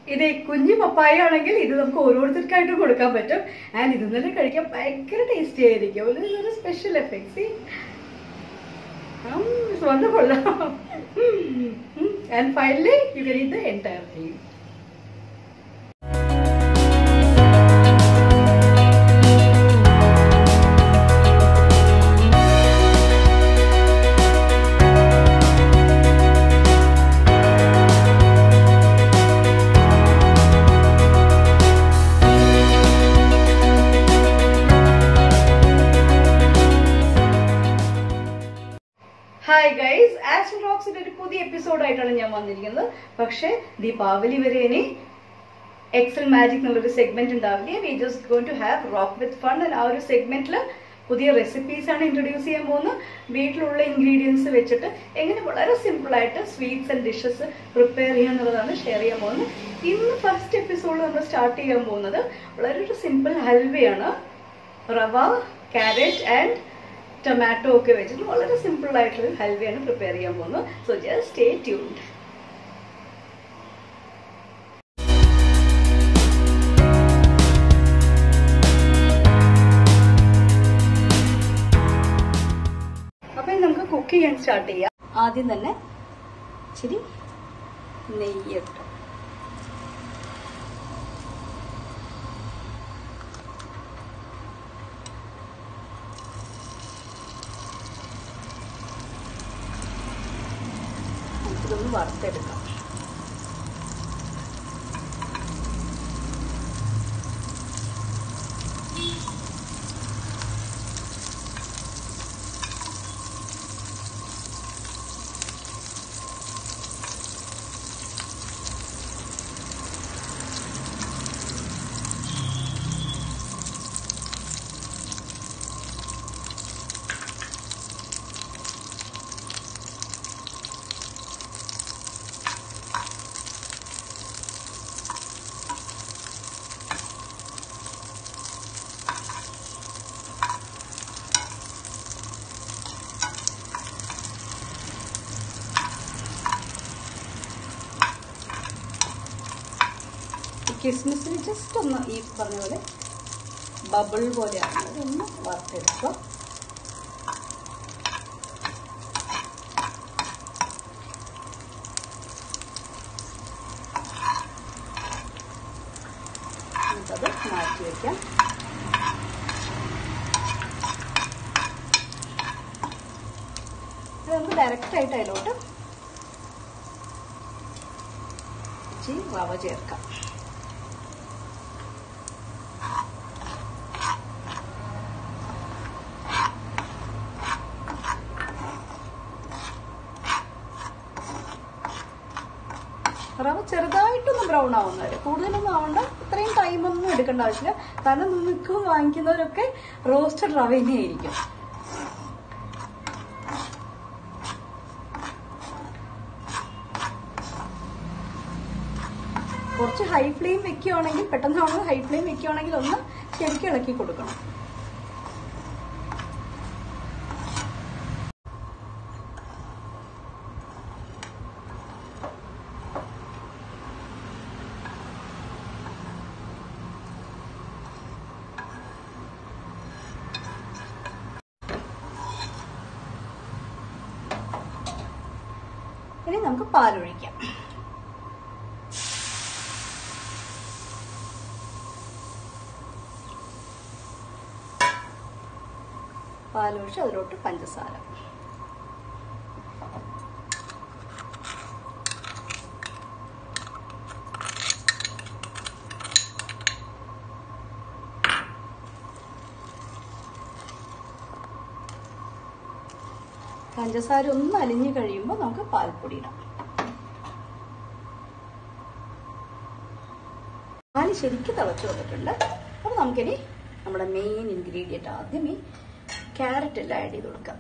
ഇത് കുഞ്ഞു പപ്പായ ആണെങ്കിൽ ഇത് നമുക്ക് ഓരോരുത്തർക്കായിട്ട് കൊടുക്കാൻ പറ്റും ആൻഡ് ഇത് തന്നെ കഴിക്കാൻ ഭയങ്കര ടേസ്റ്റി ആയിരിക്കും ഒരു ഒരു സ്പെഷ്യൽ എഫക്ട്സ് വന്ന് കൊള്ളാം and finally you can eat the entire thing hi guys action റോക്സിന്റെ ഒരു പുതിയ എപ്പിസോഡായിട്ടാണ് ഞാൻ വന്നിരിക്കുന്നത് പക്ഷേ ദീപാവലി വരെ ഇനി എക്സൽ മാജിക് എന്നുള്ളൊരു സെഗ്മെന്റ് ഉണ്ടാവില്ല we just going to have rock with fun ആ ഒരു സെഗ്മെന്റിൽ പുതിയ റെസിപ്പീസ് ആണ് ഇൻട്രൊഡ്യൂസ് ചെയ്യാൻ പോകുന്നത് വീട്ടിലുള്ള ഇൻഗ്രീഡിയൻസ് വെച്ചിട്ട് എങ്ങനെ വളരെ സിമ്പിൾ ആയിട്ട് സ്വീറ്റ്സ് ആൻഡ് ഡിഷസ് പ്രിപ്പയർ ചെയ്യുക എന്നുള്ളതാണ് ഷെയർ ചെയ്യാൻ പോകുന്നത് ഇന്ന് ഫസ്റ്റ് എപ്പിസോഡ് നമ്മൾ സ്റ്റാർട്ട് ചെയ്യാൻ പോകുന്നത് വളരെ ഒരു സിമ്പിൾ ഹൽവയാണ് റവ ക്യാരറ്റ് ആൻഡ് ടൊമാറ്റോ ഒക്കെ വെച്ചിട്ട് വളരെ സിമ്പിൾ ആയിട്ടുള്ള ഹൽവയാണ് പ്രിപ്പയർ ചെയ്യാൻ പോകുന്നത് സോ ജസ്റ്റ് സ്റ്റേ ട്യൂൺഡ് അപ്പൊ ഇനി നമുക്ക് കുക്ക് ചെയ്യാൻ സ്റ്റാർട്ട് ചെയ്യാം ആദ്യം തന്നെ ഇച്ചിരി നെയ്യിട്ട് നമുക്കിതൊന്ന് വറുത്തെടുക്കാം കിസ്മിസിൽ ജസ്റ്റ് ഒന്ന് ഈ പറഞ്ഞ പോലെ ബബിൾ പോലെയാണ് ഒന്ന് വറുത്തെടുക്കുക നമുക്കത് മാറ്റി വയ്ക്കാം ഇത് നമുക്ക് ഡയറക്റ്റ് ആയിട്ട് അതിലോട്ട് ഇച്ചിരി റവ ചേർക്കാം റവ ചെറുതായിട്ടൊന്ന് ബ്രൗൺ ആവുന്ന വരെ കൂടുതലൊന്നും ആവണ്ട ഇത്രയും ടൈമൊന്നും എടുക്കേണ്ട ആവശ്യമില്ല കാരണം നിങ്ങൾക്ക് വാങ്ങിക്കുന്നവരൊക്കെ റോസ്റ്റഡ് റവ തന്നെയായിരിക്കും കുറച്ച് ഹൈ ഫ്ലെയിം വെക്കുകയാണെങ്കിൽ പെട്ടെന്ന് ഹൈ ഫ്ലെയിം വെക്കുകയാണെങ്കിൽ ഒന്ന് ശരിക്കും ഇളക്കി കൊടുക്കണം ഇനി നമുക്ക് പാലൊഴിക്കാം പാലൊഴിച്ച് അതിലോട്ട് പഞ്ചസാര പഞ്ചസാര ഒന്ന് അലിഞ്ഞു കഴിയുമ്പോൾ നമുക്ക് പാൽപ്പൊടി ഇടാം പാല് ശരിക്കും തിളച്ച് വന്നിട്ടുണ്ട് അപ്പോൾ നമുക്കിനി നമ്മുടെ മെയിൻ ഇൻഗ്രീഡിയൻറ്റ് ആദ്യം ഈ ക്യാരറ്റ് എല്ലാം ആഡ് ചെയ്ത് കൊടുക്കാം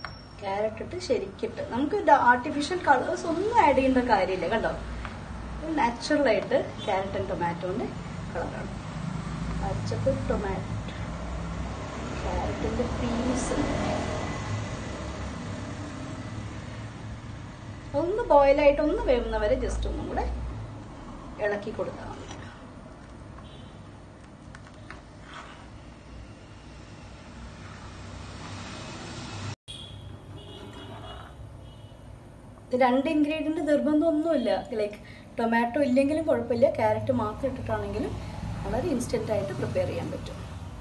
ക്യാരറ്റ് ഇട്ട് ശരിക്കിട്ട് നമുക്ക് ആർട്ടിഫിഷ്യൽ കളേഴ്സ് ഒന്നും ആഡ് ചെയ്യേണ്ട കാര്യമില്ല കണ്ടോ നാച്ചുറലായിട്ട് ക്യാരറ്റ് ആൻഡ് ടൊമാറ്റോന്റെ കളറാണ് പച്ചപ്പ് ടൊമാറ്റോ ക്യാരറ്റിന്റെ പീസ് ഒന്ന് ബോയിലായിട്ട് ഒന്ന് വേവുന്നവരെ ജസ്റ്റ് ഒന്നും കൂടെ ഇളക്കി കൊടുത്താൽ മതി ഇത് രണ്ട് ഇൻഗ്രീഡിയൻറ്റ് നിർബന്ധമൊന്നുമില്ല ലൈക്ക് ടൊമാറ്റോ ഇല്ലെങ്കിലും കുഴപ്പമില്ല ക്യാരറ്റ് മാത്രം ഇട്ടിട്ടാണെങ്കിലും വളരെ ഇൻസ്റ്റൻ്റ് ആയിട്ട് പ്രിപ്പയർ ചെയ്യാൻ പറ്റും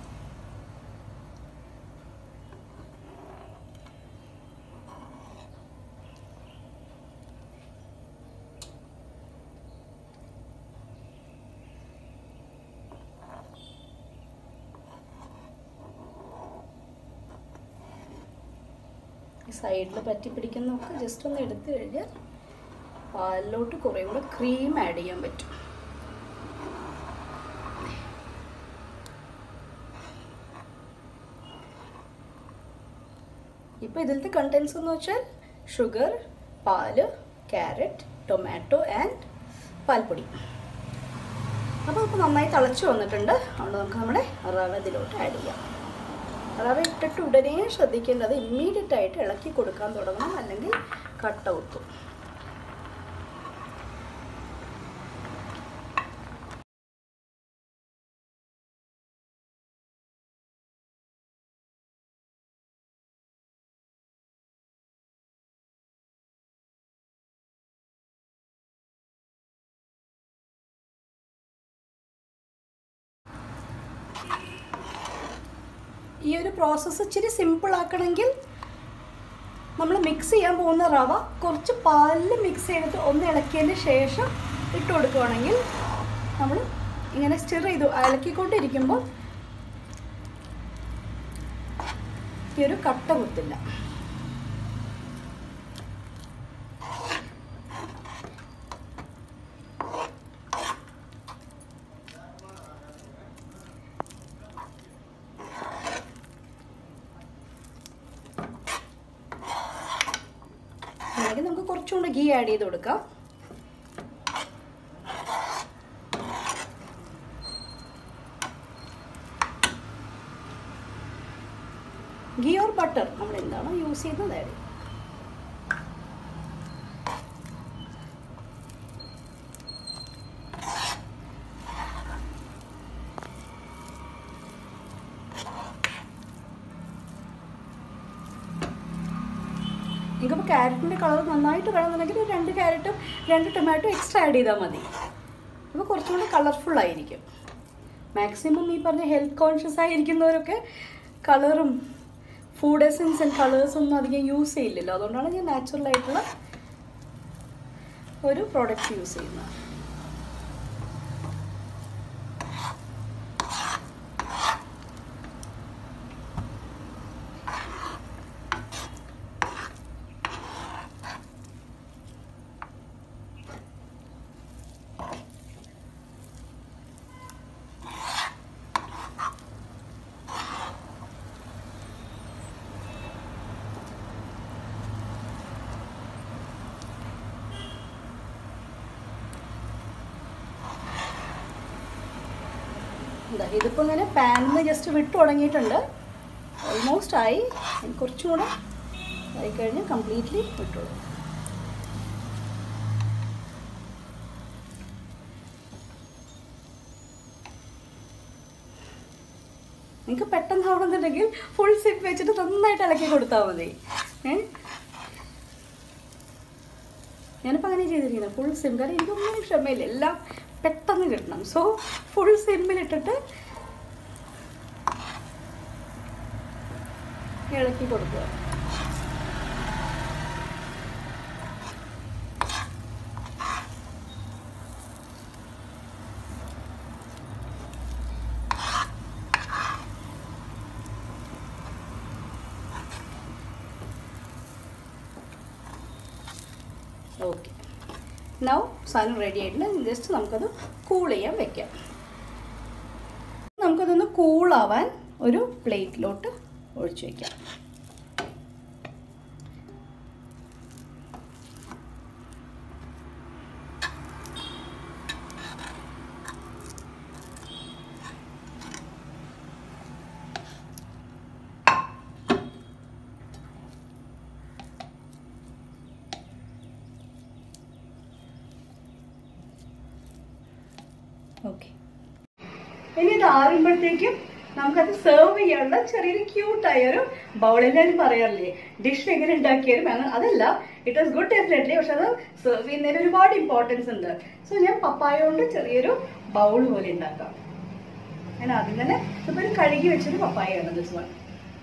ഈ സൈഡിൽ പറ്റി പിടിക്കുന്നതൊക്കെ ജസ്റ്റ് ഒന്ന് എടുത്തു കഴിഞ്ഞാൽ പാലിലോട്ട് കുറേ കൂടെ ക്രീം ആഡ് ചെയ്യാൻ പറ്റും ഇപ്പോൾ ഇതിലത്തെ കണ്ടൻസ് എന്ന് വെച്ചാൽ ഷുഗർ പാല് ക്യാരറ്റ് ടൊമാറ്റോ ആൻഡ് പാൽപ്പൊടി അപ്പോൾ ഇപ്പോൾ നന്നായി തിളച്ച് വന്നിട്ടുണ്ട് അതുകൊണ്ട് നമുക്ക് നമ്മുടെ റവ ഇതിലോട്ട് ആഡ് ചെയ്യാം റവ ഇട്ടിട്ട് ഉടനെ ശ്രദ്ധിക്കേണ്ടത് ഇമ്മീഡിയറ്റ് ആയിട്ട് ഇളക്കി കൊടുക്കാൻ തുടങ്ങണം അല്ലെങ്കിൽ കട്ട കുത്തും ഈ ഒരു പ്രോസസ്സ് ഇച്ചിരി സിമ്പിൾ ആക്കണമെങ്കിൽ നമ്മൾ മിക്സ് ചെയ്യാൻ പോകുന്ന റവ കുറച്ച് പാലിൽ മിക്സ് ചെയ്തിട്ട് ഒന്ന് ഇളക്കിയതിന് ശേഷം ഇട്ട് കൊടുക്കുകയാണെങ്കിൽ നമ്മൾ ഇങ്ങനെ സ്റ്റിർ ചെയ്തു ഇളക്കിക്കൊണ്ടിരിക്കുമ്പോൾ ഈ ഒരു കട്ട കുത്തില്ല അല്ലെങ്കിൽ നമുക്ക് കുറച്ചും കൂടെ ഗീ ആഡ് ചെയ്ത് കൊടുക്കാം ഗീ ഓർ ബട്ടർ നമ്മൾ എന്താണോ യൂസ് ചെയ്യുന്നത് ആഡ് ചെയ്യും നിങ്ങൾക്കിപ്പോൾ ക്യാരറ്റിൻ്റെ കളർ നന്നായിട്ട് വേണമെന്നുണ്ടെങ്കിൽ ഒരു രണ്ട് ക്യാരറ്റും രണ്ട് ടൊമാറ്റോ എക്സ്ട്രാ ആഡ് ചെയ്താൽ മതി അപ്പോൾ കുറച്ചും കൂടി കളർഫുൾ ആയിരിക്കും മാക്സിമം ഈ പറഞ്ഞ ഹെൽത്ത് കോൺഷ്യസ് ആയിരിക്കുന്നവരൊക്കെ കളറും ഫുഡ് എസൻസ് ആൻഡ് കളേഴ്സ് ഒന്നും അധികം യൂസ് ചെയ്യില്ലല്ലോ അതുകൊണ്ടാണ് ഞാൻ നാച്ചുറൽ ആയിട്ടുള്ള ഒരു പ്രോഡക്റ്റ് യൂസ് ചെയ്യുന്നത് എന്താ ഇതിപ്പോൾ ഇങ്ങനെ പാനിൽ നിന്ന് ജസ്റ്റ് വിട്ടു തുടങ്ങിയിട്ടുണ്ട് ഓൾമോസ്റ്റ് ആയി ഇനി കുറച്ചും കൂടെ ആയി കഴിഞ്ഞ് കംപ്ലീറ്റ്ലി വിട്ടോളൂ നിങ്ങൾക്ക് പെട്ടെന്ന് ആവണമെന്നുണ്ടെങ്കിൽ ഫുൾ സിപ്പ് വെച്ചിട്ട് നന്നായിട്ട് ഇളക്കി കൊടുത്താൽ മതി ഏ ഞാനിപ്പോൾ അങ്ങനെ ചെയ്തിരിക്കുന്നത് ഫുൾ സിം കാരണം എനിക്കൊന്നും ക്ഷമയില്ല എല്ലാം പെട്ടെന്ന് കിട്ടണം സോ ഫുൾ സിമ്മിലിട്ടിട്ട് ഇളക്കി കൊടുക്കുക ഓക്കെ നൗ സാധനം റെഡി ആയിട്ടുണ്ട് ജസ്റ്റ് നമുക്കത് കൂൾ ചെയ്യാൻ വെക്കാം നമുക്കതൊന്ന് കൂളാവാൻ ഒരു പ്ലേറ്റിലോട്ട് ഒഴിച്ചു വയ്ക്കാം ഓക്കെ ഇനി ഇത് ആറുമ്പോഴത്തേക്കും നമുക്കത് സെർവ് ചെയ്യാനുള്ള ചെറിയൊരു ക്യൂട്ടായ ഒരു ബൗൾ എല്ലാവരും പറയാറില്ലേ ഡിഷ് എങ്ങനെ ഉണ്ടാക്കിയാലും അങ്ങനെ അതല്ല ഇറ്റ് വാസ് ഗുഡ് ഡെഫിനറ്റ്ലി പക്ഷെ അത് സെർവ് ചെയ്യുന്നതിന് ഒരുപാട് ഇമ്പോർട്ടൻസ് ഉണ്ട് സോ ഞാൻ പപ്പായ കൊണ്ട് ചെറിയൊരു ബൗൾ പോലെ ഉണ്ടാക്കാം ഞാൻ ആദ്യം തന്നെ ഇപ്പൊ ഒരു കഴുകി വെച്ചൊരു പപ്പായാണ് ദിസ് വൺ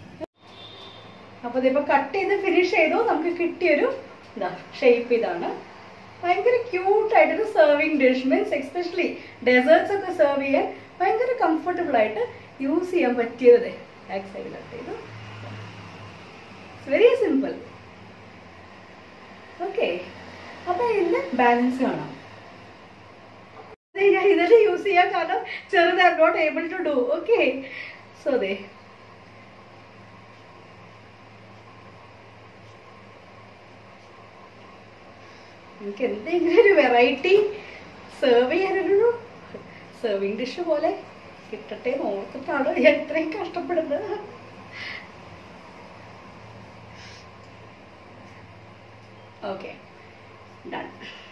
അപ്പൊ ഇതിപ്പോ കട്ട് ചെയ്ത് ഫിനിഷ് ചെയ്തു നമുക്ക് കിട്ടിയൊരു ഇതാ ഷേപ്പ് ഇതാണ് ഭയങ്കര ക്യൂട്ട് ആയിട്ടൊരു serving dish means especially desserts ഒക്കെ സെർവ് ചെയ്യാൻ ഭയങ്കര കംഫർട്ടബിൾ ആയിട്ട് യൂസ് ചെയ്യാൻ പറ്റിയത് ബാക്ക് സൈഡിൽ കട്ട് ചെയ്തു വെരി സിമ്പിൾ ഓക്കെ അപ്പൊ ഇതിന്റെ ബാലൻസ് കാണാം ഇത് ഞാൻ ഇതിൽ യൂസ് ചെയ്യാൻ കാരണം ചെറുത് I not able to do okay so ദേ എനിക്ക് എന്തെങ്കിലും ഒരു വെറൈറ്റി സെർവ് ചെയ്യാനൊരു സെർവിങ് ഡിഷ് പോലെ കിട്ടട്ടെ എന്ന് ഓർത്തിട്ടാണ് ഞാൻ ഇത്രയും കഷ്ടപ്പെടുന്നത് ഓക്കെ ഡൺ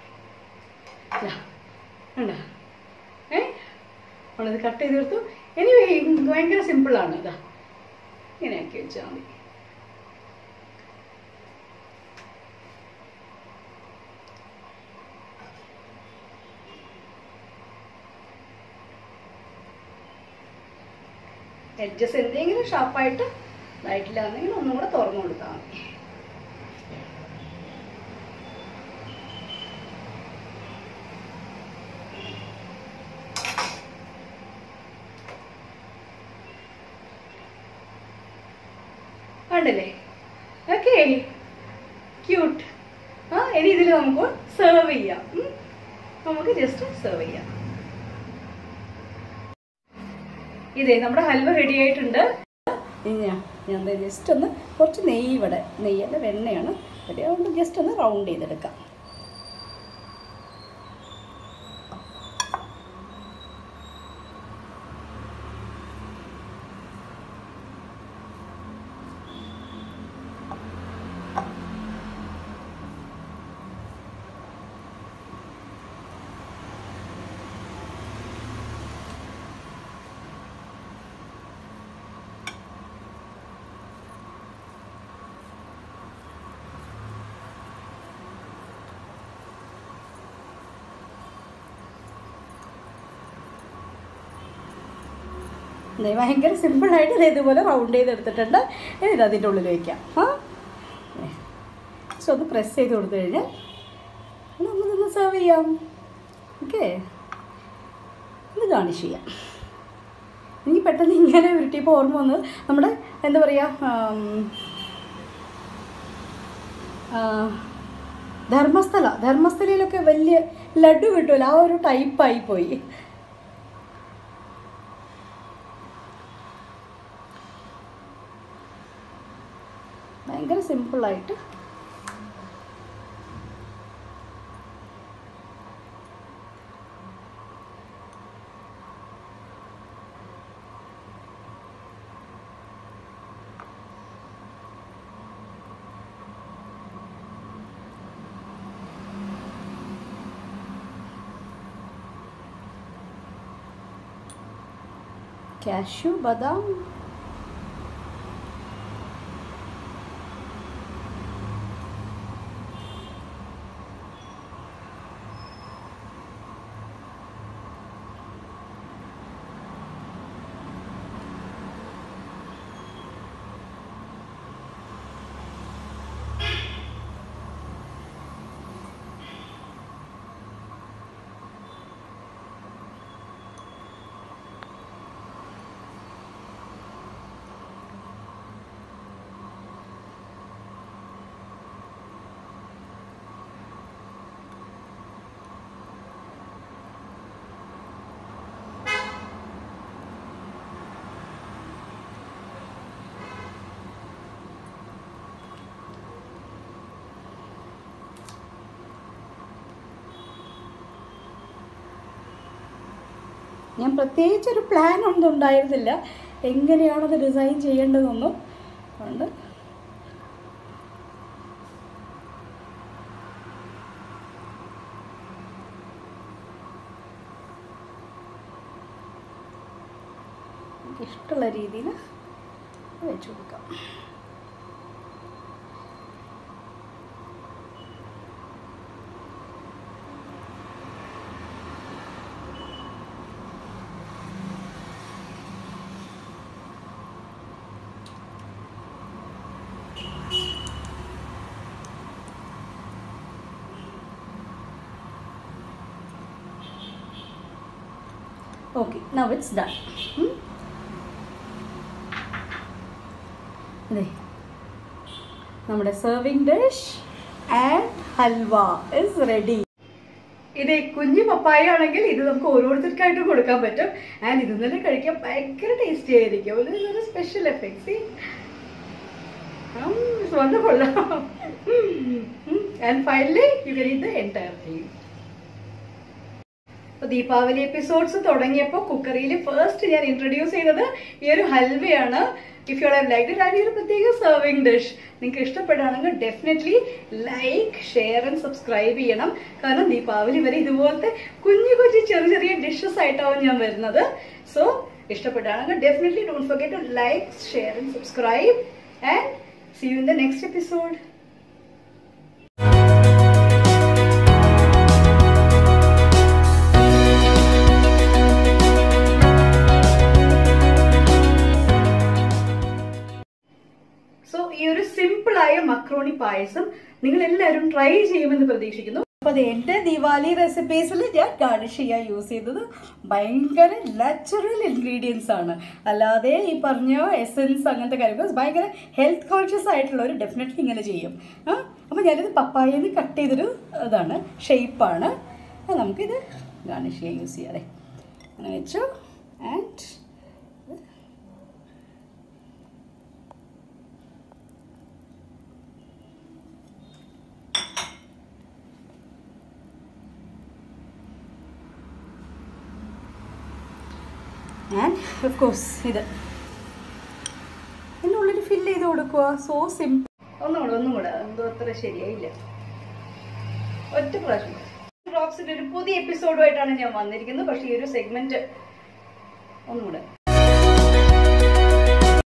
ഉണ്ടോ ഏ നമ്മളിത് കട്ട് ചെയ്ത് കൊടുത്തു ഇനി ഭയങ്കര സിമ്പിളാണ് ഇതാ ഇങ്ങനെ ആക്കി വെച്ചാൽ മതി എഡ്ജസ് എന്തെങ്കിലും ഷാർപ്പായിട്ട് ഇതായിട്ടില്ലാന്നെങ്കിൽ ഒന്നും കൂടെ തുറന്നു കൊടുത്താൽ മതി കണ്ടില്ലേ ഓക്കെ ക്യൂട്ട് ആ ഇനി ഇതിൽ നമുക്ക് സെർവ് ചെയ്യാം ഉം. നമുക്ക് ജസ്റ്റ് സെർവ് ചെയ്യാം ഇതേ നമ്മുടെ ഹൽവ റെഡി ആയിട്ടുണ്ട് ഇനി ഞാൻ ഞാൻ ജസ്റ്റ് ഒന്ന് കുറച്ച് നെയ്യ് ഇവിടെ നെയ്യല്ല വെണ്ണയാണ് റെഡി അതുകൊണ്ട് ജസ്റ്റ് ഒന്ന് റൗണ്ട് ചെയ്തെടുക്കാം ദേ ഭയങ്കര സിമ്പിളായിട്ട് ഇത് ഇതുപോലെ റൗണ്ട് ചെയ്തെടുത്തിട്ടുണ്ട് ഇനി ഇത് അതിൻ്റെ ഉള്ളിൽ വയ്ക്കാം ആ സോ ഒന്ന് പ്രസ് ചെയ്ത് കൊടുത്തു കഴിഞ്ഞാൽ നമുക്കിതൊന്ന് സെർവ് ചെയ്യാം ഓക്കെ ഇത് ഗാർണിഷ് ചെയ്യാം എനിക്ക് പെട്ടെന്ന് ഇങ്ങനെ ഉരുട്ടിയപ്പോൾ ഓർമ്മ വന്നു നമ്മുടെ എന്താ പറയുക ആം, ആ, ധർമ്മസ്ഥല ധർമ്മസ്ഥലയിലൊക്കെ വലിയ ലഡു കിട്ടുമല്ലോ ആ ഒരു ടൈപ്പായി പോയി ഭയങ്കര സിമ്പിളായിട്ട് കാഷ്യൂ ബദാം ഞാൻ പ്രത്യേകിച്ച് ഒരു പ്ലാൻ ഒന്നും ഉണ്ടായിരുന്നില്ല എങ്ങനെയാണത് ഡിസൈൻ ചെയ്യേണ്ടതെന്നൊന്നും അതുകൊണ്ട് നമുക്ക് ഇഷ്ടമുള്ള രീതിയിൽ വെച്ച് കൊടുക്കാം ഓക്കെ നവ് ഇറ്റ്സ് ഡൺ അതെ നമ്മുടെ serving dish and halwa is ready ഇത് കുഞ്ഞു പപ്പായ ആണെങ്കിൽ ഇത് നമുക്ക് ഓരോരുത്തർക്കായിട്ട് കൊടുക്കാൻ പറ്റും ആൻഡ് ഇത് തന്നെ കഴിക്കാൻ ഭയങ്കര ടേസ്റ്റി ആയിരിക്കും ഒരു ഒരു special effects wonderful and finally you can eat the entire thing അപ്പൊ ദീപാവലി എപ്പിസോഡ്സ് തുടങ്ങിയപ്പോൾ കുക്കറിയിൽ ഫസ്റ്റ് ഞാൻ ഇൻട്രൊഡ്യൂസ് ചെയ്തത് ഈ ഒരു ഹൽവയാണ് if you have like it ഈ ഒരു പ്രത്യേക സെർവിങ് ഡിഷ് നിങ്ങൾക്ക് ഇഷ്ടപ്പെടുകയാണെങ്കിൽ definitely like share and subscribe ചെയ്യണം കാരണം ദീപാവലി വരെ ഇതുപോലത്തെ കുഞ്ഞു കുഞ്ഞു ചെറിയ ചെറിയ ഡിഷസ് ആയിട്ടാവും ഞാൻ വരുന്നത് സോ ഇഷ്ടപ്പെടുകയാണെങ്കിൽ definitely don't forget to like share and subscribe and see you in the next episode so ഈ ഒരു സിമ്പിൾ ആയ മക്രോണി പായസം നിങ്ങൾ എല്ലാവരും ട്രൈ ചെയ്യുമെന്ന് പ്രതീക്ഷിക്കുന്നു അപ്പൊ അത് എന്റെ ദിവാലി റെസിപ്പീസിൽ ഞാൻ ഗാർണിഷ് ചെയ്യാൻ യൂസ് ചെയ്തത് ഭയങ്കര നാച്ചുറൽ ഇൻഗ്രീഡിയൻസ് ആണ് അല്ലാതെ ഈ പറഞ്ഞ എസൻസ് അങ്ങനത്തെ കാര്യങ്ങൾ ഭയങ്കര ഹെൽത്ത് കോൺഷ്യസ് ആയിട്ടുള്ളവർ ഡെഫിനറ്റ്ലി ഇങ്ങനെ ചെയ്യും ആ അപ്പോൾ ഞാനിത് പപ്പായയിൽ നിന്ന് കട്ട് ചെയ്തൊരു ഇതാണ് ഷേപ്പാണ് നമുക്കിത് ഗാർണിഷ് ചെയ്യാൻ യൂസ് ചെയ്യാം അതെ അങ്ങനെ വെച്ചു ആൻഡ് ആൻഡ് ഓഫ് കോഴ്സ് ഇത് എന്നുള്ളിൽ ഫില്ല് ചെയ്ത് കൊടുക്കുക സോ സിമ്പിൾ ഒന്നുകൂടെ ഒന്നുകൂടെ എന്തോ അത്ര ശരിയായില്ല ഒറ്റ പ്രാവശ്യം റോക്സിന്റെ ഒരു പുതിയ എപ്പിസോഡുമായിട്ടാണ് ഞാൻ വന്നിരിക്കുന്നത് പക്ഷേ ഈ ഒരു സെഗ്മെന്റ് ഒന്നുകൂടെ